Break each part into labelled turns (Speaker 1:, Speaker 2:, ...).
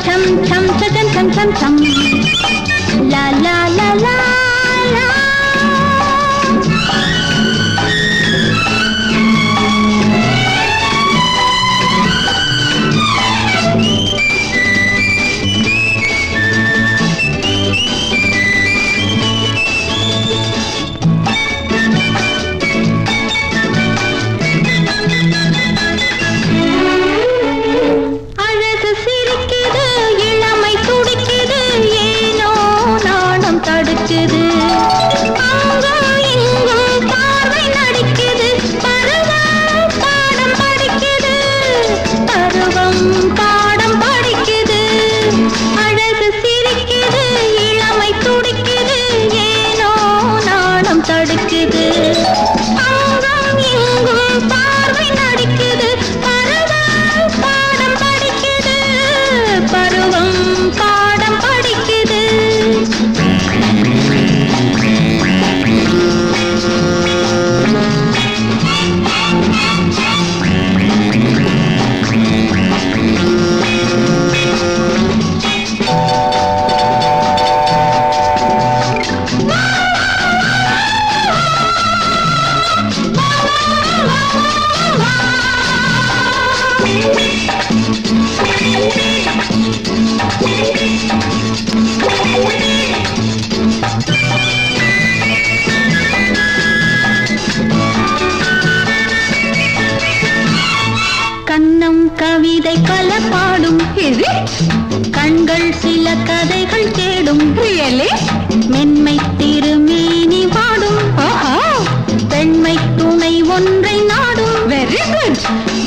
Speaker 1: Some சம் சம் சம் சம் சம் லா லா லா லா லா அழகு சிரிக்குது இளமை துடிக்குது ஏனோ நாணம் தடுக்குது அங்கும் இங்கும் பார்வை நடிக்குது பருவம் பாடம் படிக்குது பருவம் பாடம் படிக்குது அழகு சிரிக்குது இளமை துடிக்குது ஏனோ நாணம் தடுக்குது அங்கும் இங்கும் பார்வை நடிக்குது பருவம் பாடம் படிக்குது பருவம் பாடம் படிக்குது கண்ணம் கவிதை பல பாடும் கண்கள் சில கதைகள் தேடும் மென்மை திருமேனி வாடும் பெண்மை துணை ஒன்றை நாடும் வெரி குட்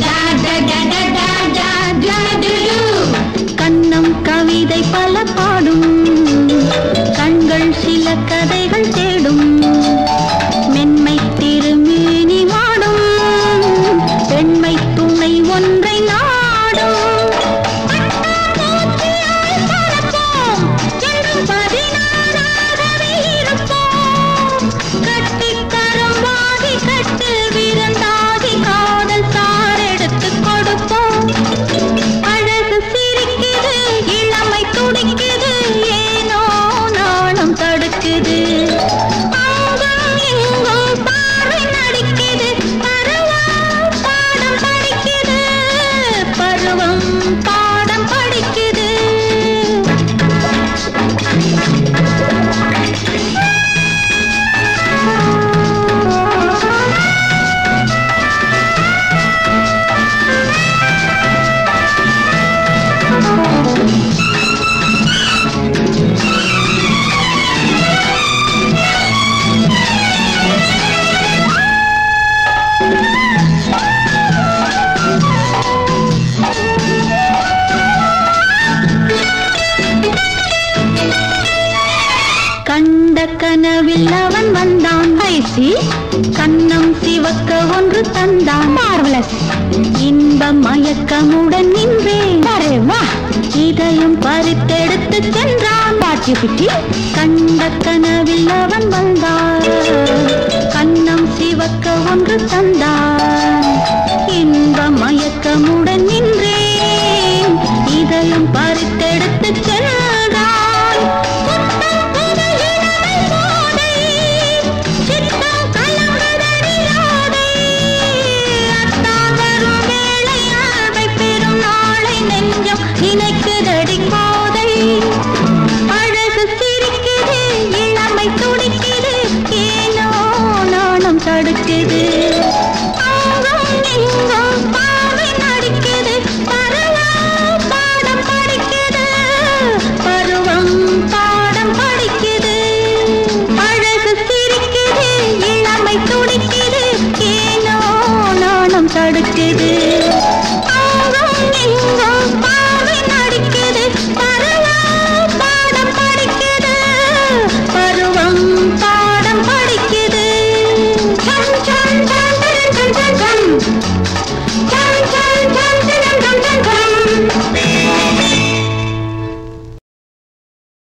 Speaker 1: கண்ணம் கவிதை பல பாடும் கண்கள் சில கதைகள் தேடும் மென்மை திருமேனி வாடும் பெண்மை துணை ஒன்றை நாடும் பட்டாம்பூச்சியாய் பறப்போம், என்றும் பதினாறாகவே இருப்போம். கட்டிக்கரம் வாகி கட்டில் விருந்தாகி காதல் சாரெடுத்துக் கொடுப்போம். அழகு சிரிக்குது, இளமை துடிக்குது, ஏனோ நாணம் தடுக்குது அங்கும் இங்கும் பார்வை நடிக்குது பருவம் பாடம் படிக்குது பருவம் பாடம் படிக்குது கண்ட கனவில் அவன் வந்தான் ஐசி கண்ணம் சிவக்க ஒன்று தந்தான் மார்வலஸ் இன்ப மயக்கமுடன் நின்றேன் வா இதயம் பறித்தெடுத்து சென்றான் பாட்டி பிட்டி கண்ட கனவில் அவன் வந்தான் கண்ணம் சிவக்க ஒன்று தந்தான் இன்ப மயக்கமுடன்